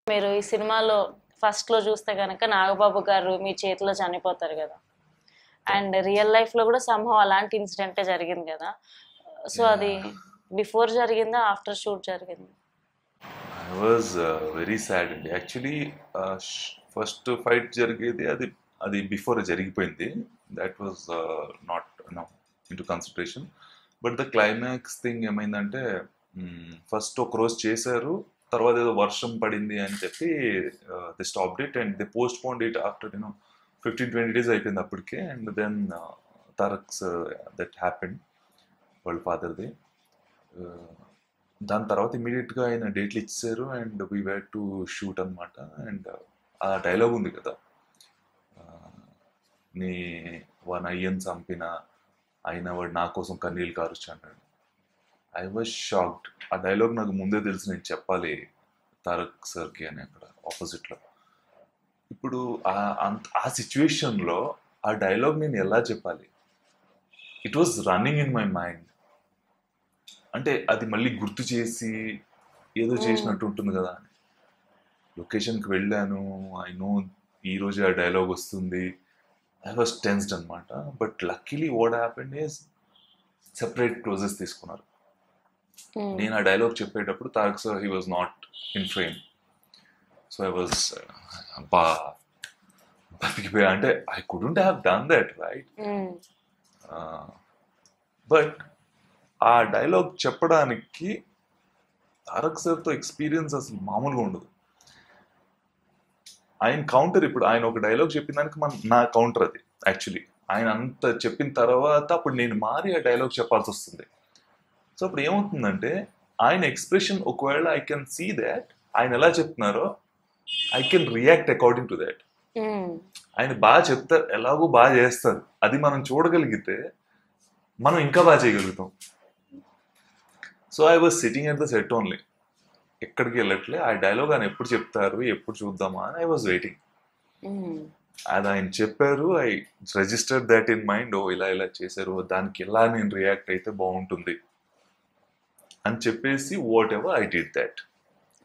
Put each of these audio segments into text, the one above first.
మీరు ఈ సినిమాలో ఫస్ట్ లో చూస్తే కనుక నాగబాబు గారు మీ చేతిలో చనిపోతారు కదా అండ్ రియల్ లైఫ్ లో కూడా సంభవం అలాంటి ఇన్సిడెంటే జరిగింది కదా సో అది బిఫోర్ జరిగిందా ఆఫ్టర్ షూట్ జరిగింది ఐ వాజ్ వెరీ సాడ్ అండి యాక్చువల్లీ ఫస్ట్ ఫైట్ జరిగేది అది అది బిఫోర్ జరిగిపోయింది that was not no into consideration but the climax thing ఏమైందంటే ఫస్ట్ ఒక రోజు చేశారు తర్వాత ఏదో వర్షం పడింది అని చెప్పి the stop it and the postpone it after you know fifteen twenty days అయిపోయింది అప్పటికే అండ్ దెన్ తరక్స్ దట్ హ్యాపెండ్ వాళ్ళ ఫాదర్ది దాని తర్వాత ఇమీడియట్గా ఆయన డేట్లు ఇచ్చారు and we were to shoot అనమాట అండ్ ఆ డైలాగ్ ఉంది కదా ఆ, నీ వన్ అయ్యన్ చంపిన అయినా వాడు నా కోసం కన్నీళ్ళు కారుచ్చు అన్నాడు ఐ వాజ్ షాక్డ్ ఆ డైలాగ్ నాకు ముందే తెలిసి నేను చెప్పాలి తారక్ సార్కి అని అక్కడ ఆపోజిట్లో ఇప్పుడు ఆ అంత ఆ సిచ్యువేషన్లో ఆ డైలాగ్ నేను ఎలా చెప్పాలి it was running in my mind అంటే అది మళ్ళీ గుర్తు చేసి ఏదో చేసినట్టు ఉంటుంది కదా అని లొకేషన్కి వెళ్ళాను ఐ నో ఈ రోజు ఆ డైలాగ్ వస్తుంది ఐ వాజ్ టెన్స్డ్ అనమాట but luckily what happened is separate closes తీసుకున్నారు నేను ఆ డైలాగ్ చెప్పేటప్పుడు Tarak sir he was not in frame so I was అబ్బా బతికిపోయా అంటే I couldn't have done that right but ఆ డైలాగ్ చెప్పడానికి తారక్ సార్తో ఎక్స్పీరియన్స్ అసలు మామూలుగా ఉండదు ఆయన కౌంటర్ ఇప్పుడు ఆయన ఒక డైలాగ్ చెప్పిన దానికి మన నా కౌంటర్ అది యాక్చువల్లీ ఆయన అంత చెప్పిన తర్వాత అప్పుడు నేను మారి ఆ డైలాగ్ చెప్పాల్సి వస్తుంది సో అప్పుడు ఏమవుతుందంటే ఆయన ఎక్స్ప్రెషన్ ఒకవేళ ఐ కెన్ సీ దాట్ ఆయన ఎలా చెప్తున్నారో I can react according to that ఆయన బాగా చెప్తారు ఎలాగో బాగా చేస్తారు అది మనం చూడగలిగితే మనం ఇంకా బాగా చేయగలుగుతాం so I was sitting at the set only ఎక్కడికి వెళ్ళట్లే ఆ డైలాగ్ ఆయన ఎప్పుడు చెప్తారు ఎప్పుడు చూద్దామా అని ఐ వాజ్ వెయిటింగ్ అది ఆయన చెప్పారు I register that in mind ఓ ఇలా ఇలా చేశారు దానికి ఎలా నేను రియాక్ట్ అయితే బాగుంటుంది అని చెప్పేసి whatever I did that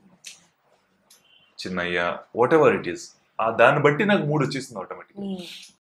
Chinnayya whatever it is ఆ దాన్ని బట్టి నాకు మూడు వచ్చేసింది ఆటోమేటిక్